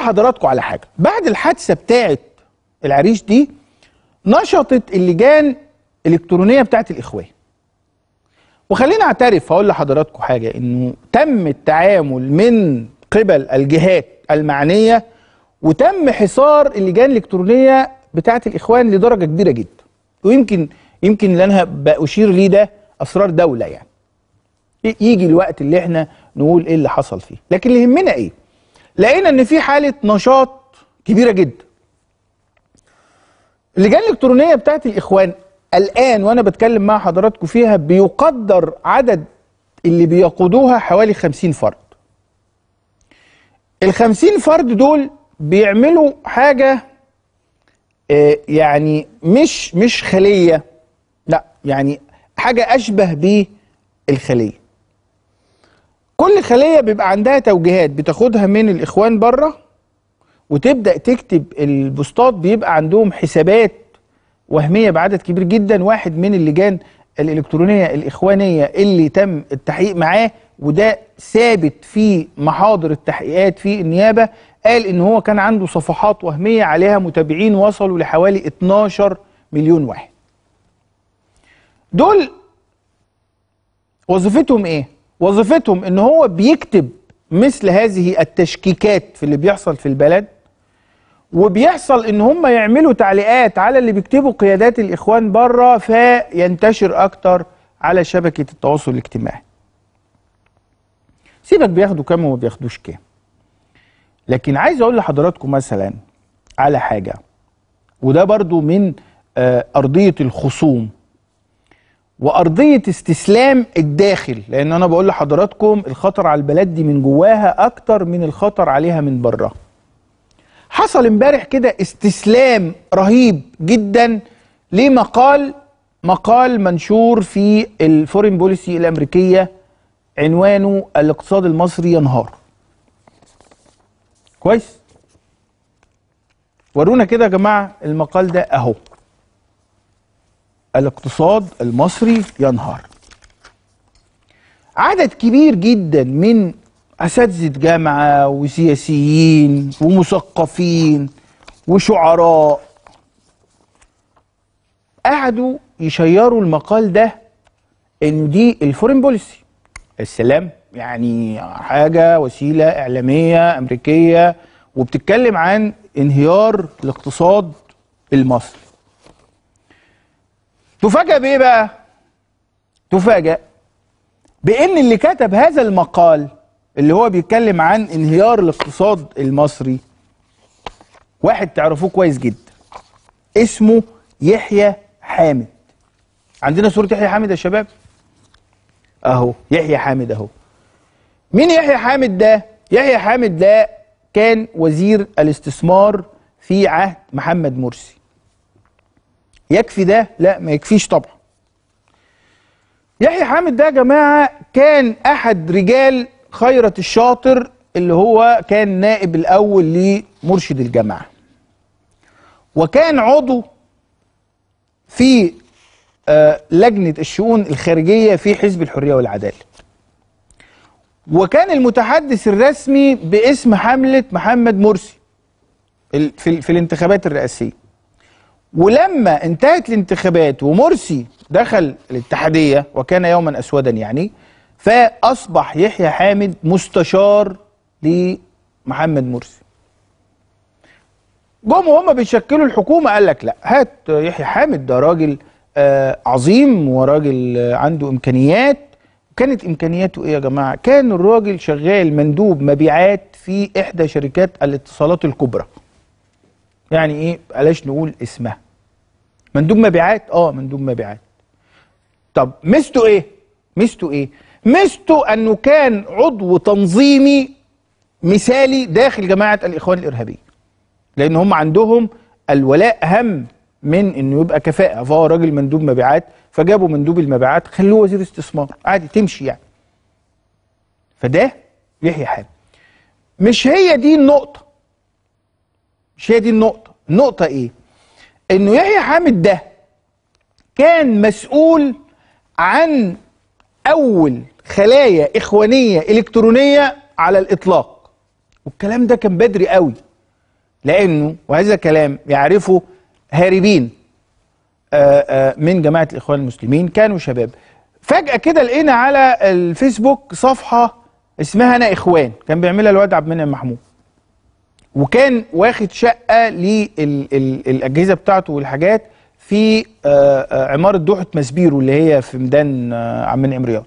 لحضراتكم على حاجه بعد الحادثه بتاعه العريش دي نشطت اللجان الالكترونيه بتاعه الاخوان وخليني اعترف هقول لحضراتكم حاجه انه تم التعامل من قبل الجهات المعنيه وتم حصار اللجان الالكترونيه بتاعه الاخوان لدرجه كبيره جدا ويمكن يمكن اللي انا باشير ليه ده اسرار دوله يعني ي- يجي الوقت اللي احنا نقول ايه اللي حصل فيه لكن اللي يهمنا ايه لقينا ان في حاله نشاط كبيره جدا اللجان الالكترونيه بتاعت الاخوان الان وانا بتكلم مع حضراتكم فيها بيقدر عدد اللي بيقودوها حوالي 50 فرد ال 50 فرد دول بيعملوا حاجه آه، يعني مش مش خليه لا يعني حاجه اشبه بالخليه كل خليه بيبقى عندها توجيهات بتاخدها من الاخوان بره وتبدا تكتب البوستات بيبقى عندهم حسابات وهميه بعدد كبير جدا واحد من اللجان الالكترونيه الاخوانيه اللي تم التحقيق معاه وده ثابت في محاضر التحقيقات في النيابه قال ان هو كان عنده صفحات وهميه عليها متابعين وصلوا لحوالي 12 مليون واحد دول وظيفتهم ايه وظيفتهم ان هو بيكتب مثل هذه التشكيكات في اللي بيحصل في البلد وبيحصل ان هم يعملوا تعليقات على اللي بيكتبوا قيادات الاخوان بره فينتشر اكتر على شبكه التواصل الاجتماعي سيبك بياخدوا كام وما بياخدوش كام لكن عايز اقول لحضراتكم مثلا على حاجه وده برضو من آه، ارضيه الخصوم وارضيه استسلام الداخل لان انا بقول لحضراتكم الخطر على البلد دي من جواها اكتر من الخطر عليها من بره حصل امبارح كده استسلام رهيب جدا لمقال مقال منشور في الفورين بوليسي الامريكيه عنوانه الاقتصاد المصري ينهار كويس ورونا كده يا جماعه المقال ده اهو الاقتصاد المصري ينهار عدد كبير جدا من اساتذه جامعه وسياسيين ومثقفين وشعراء قعدوا يشيروا المقال ده ان دي الفورين بوليسي السلام يعني حاجه وسيله اعلاميه امريكيه وبتتكلم عن انهيار الاقتصاد المصري تفاجأ بإيه بقى؟ تفاجأ بإن اللي كتب هذا المقال اللي هو بيتكلم عن انهيار الاقتصاد المصري واحد تعرفوه كويس جدا اسمه يحيى حامد عندنا صورة يحيى حامد يا شباب اهو يحيى حامد اهو مين يحيى حامد ده يحيى حامد ده كان وزير الاستثمار في عهد محمد مرسي يكفي ده لا ما يكفيش طبعا يحيى حامد ده يا جماعه كان احد رجال خيرة الشاطر اللي هو كان نائب الاول لمرشد الجامعه وكان عضو في آه، لجنه الشؤون الخارجيه في حزب الحريه والعداله وكان المتحدث الرسمي باسم حمله محمد مرسي ال- في, في الانتخابات الرئاسيه ولما انتهت الانتخابات ومرسي دخل الاتحاديه وكان يوما اسودا يعني فاصبح يحيى حامد مستشار لمحمد مرسي جم وهم بيشكلوا الحكومه قال لك لا هات يحيى حامد ده راجل آه عظيم وراجل آه عنده امكانيات كانت امكانياته ايه يا جماعه كان الراجل شغال مندوب مبيعات في احدى شركات الاتصالات الكبرى يعني ايه بلاش نقول اسمها مندوب مبيعات اه مندوب مبيعات طب ميزته ايه ميزته ايه ميزته انه كان عضو تنظيمي مثالي داخل جماعه الاخوان الارهابيه لان هم عندهم الولاء اهم من انه يبقى كفاءه فهو راجل مندوب مبيعات فجابوا مندوب المبيعات خلوه وزير استثمار عادي تمشي يعني فده يحيى حامد مش هي دي النقطه مش هي دي النقطة النقطة ايه انه يحيى حامد ده كان مسؤول عن اول خلايا اخوانية الكترونية على الاطلاق والكلام ده كان بدري قوي لانه وهذا كلام يعرفه هاربين آه، آه، من جماعه الاخوان المسلمين كانوا شباب فجاه كده لقينا على الفيسبوك صفحه اسمها انا اخوان كان بيعملها الواد عبد المنعم محمود وكان واخد شقه للاجهزه بتاعته والحاجات في آه، آه، عماره دوحه مسبيرو اللي هي في ميدان آه، عم منعم رياض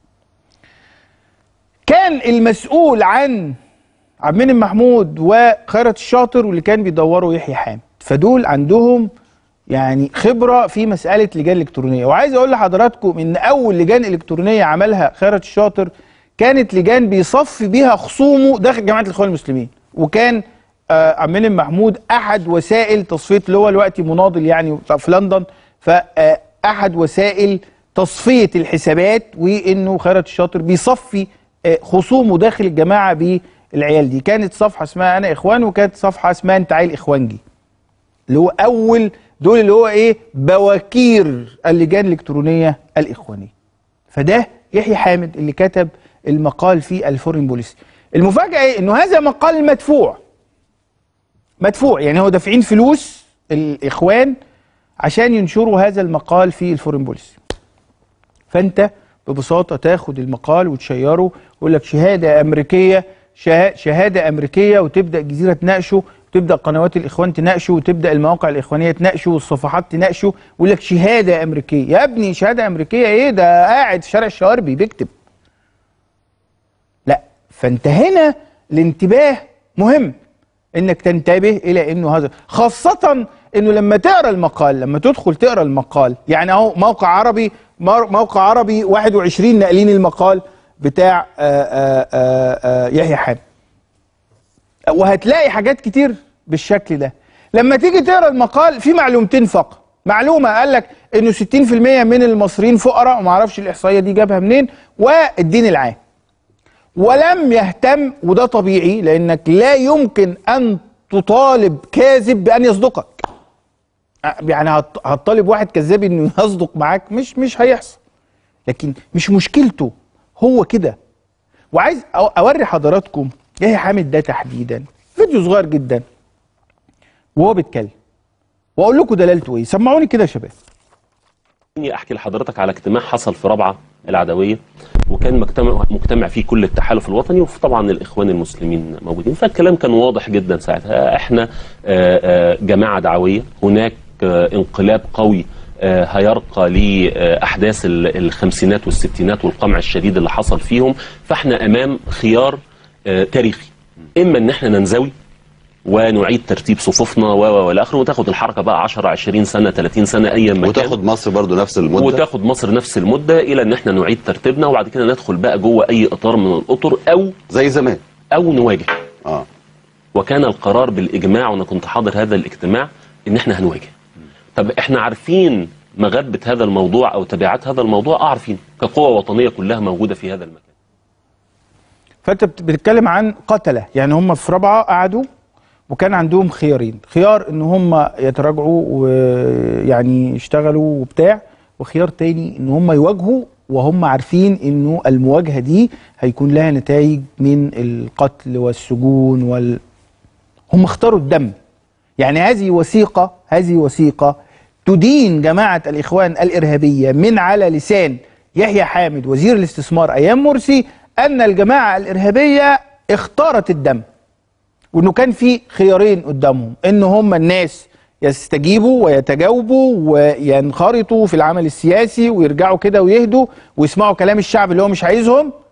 كان المسؤول عن عبد المنعم محمود وخيرت الشاطر واللي كان بيدوروا يحيى حامد فدول عندهم يعني خبره في مساله لجان الكترونيه وعايز اقول لحضراتكم ان اول لجان الكترونيه عملها خيرت الشاطر كانت لجان بيصفي بيها خصومه داخل جماعه الاخوان المسلمين وكان آه، عبد المنعم محمود احد وسائل تصفيه اللي هو دلوقتي مناضل يعني في لندن فاحد وسائل تصفيه الحسابات وانه خيرت الشاطر بيصفي آه، خصومه داخل الجماعه بالعيال دي كانت صفحه اسمها انا اخوان وكانت صفحه اسمها انت عيل اخوانجي اللي هو اول دول اللي هو ايه بواكير اللجان الالكترونيه الاخوانيه فده يحيى حامد اللي كتب المقال في الفورين بوليسي المفاجاه ايه انه هذا مقال مدفوع مدفوع يعني هو دافعين فلوس الاخوان عشان ينشروا هذا المقال في الفورين بوليسي فانت ببساطه تاخد المقال وتشيره يقول لك شهاده امريكيه شها- شهاده امريكيه وتبدا الجزيره تناقشه وتبدا قنوات الاخوان تناقشه وتبدا المواقع الاخوانيه تناقشه والصفحات تناقشه ويقول لك شهاده امريكيه يا ابني شهاده امريكيه ايه ده قاعد في شارع الشواربي بيكتب لا فانت هنا الانتباه مهم انك تنتبه الى انه هذا خاصة انه لما تقرا المقال لما تدخل تقرا المقال يعني اهو موقع عربي مر- موقع عربي 21 ناقلين المقال بتاع آآ آآ آآ يحيى حامد وهتلاقي حاجات كتير بالشكل ده لما تيجي تقرا المقال في معلومتين فقط معلومه قال لك انه 60% من المصريين فقراء وما اعرفش الاحصائيه دي جابها منين والدين العام ولم يهتم وده طبيعي لانك لا يمكن ان تطالب كاذب بان يصدقك يعني هت- هتطالب واحد كذاب انه يصدق معاك مش مش هيحصل لكن مش مشكلته هو كده وعايز أو- اوري حضراتكم يحيى حامد ده تحديدا فيديو صغير جدا وهو بيتكلم واقول لكم دلالته ايه سمعوني كده يا شباب اني احكي لحضرتك على اجتماع حصل في رابعه العدويه وكان مجتمع مجتمع فيه كل التحالف الوطني وطبعا الاخوان المسلمين موجودين فالكلام كان واضح جدا ساعتها احنا آه، آه، جماعه دعويه هناك آه، انقلاب قوي آه، هيرقى لاحداث ال- الخمسينات والستينات والقمع الشديد اللي حصل فيهم فاحنا امام خيار آه، تاريخي اما ان احنا ننزوي ونعيد ترتيب صفوفنا و و والى اخره وتاخد الحركه بقى 10 20 سنه 30 سنه ايا ما كان. وتاخد مصر برضو نفس المده وتاخد مصر نفس المده الى ان احنا نعيد ترتيبنا وبعد كده ندخل بقى جوه اي اطار من الاطر او زي زمان او نواجه اه وكان القرار بالاجماع وانا كنت حاضر هذا الاجتماع ان احنا هنواجه طب احنا عارفين مغبه هذا الموضوع او تبعات هذا الموضوع اه عارفين كقوه وطنيه كلها موجوده في هذا المكان فانت بت- بتتكلم عن قتله يعني هم في رابعه قعدوا وكان عندهم خيارين خيار ان هم يتراجعوا ويعني يشتغلوا وبتاع وخيار تاني ان هم يواجهوا وهم عارفين انه المواجهه دي هيكون لها نتائج من القتل والسجون وال هم اختاروا الدم يعني هذه وثيقة هذه وثيقة تدين جماعة الإخوان الإرهابية من على لسان يحيى حامد وزير الاستثمار أيام مرسي أن الجماعة الإرهابية اختارت الدم وانه كان في خيارين قدامهم ان هم الناس يستجيبوا ويتجاوبوا وينخرطوا في العمل السياسي ويرجعوا كده ويهدوا ويسمعوا كلام الشعب اللي هو مش عايزهم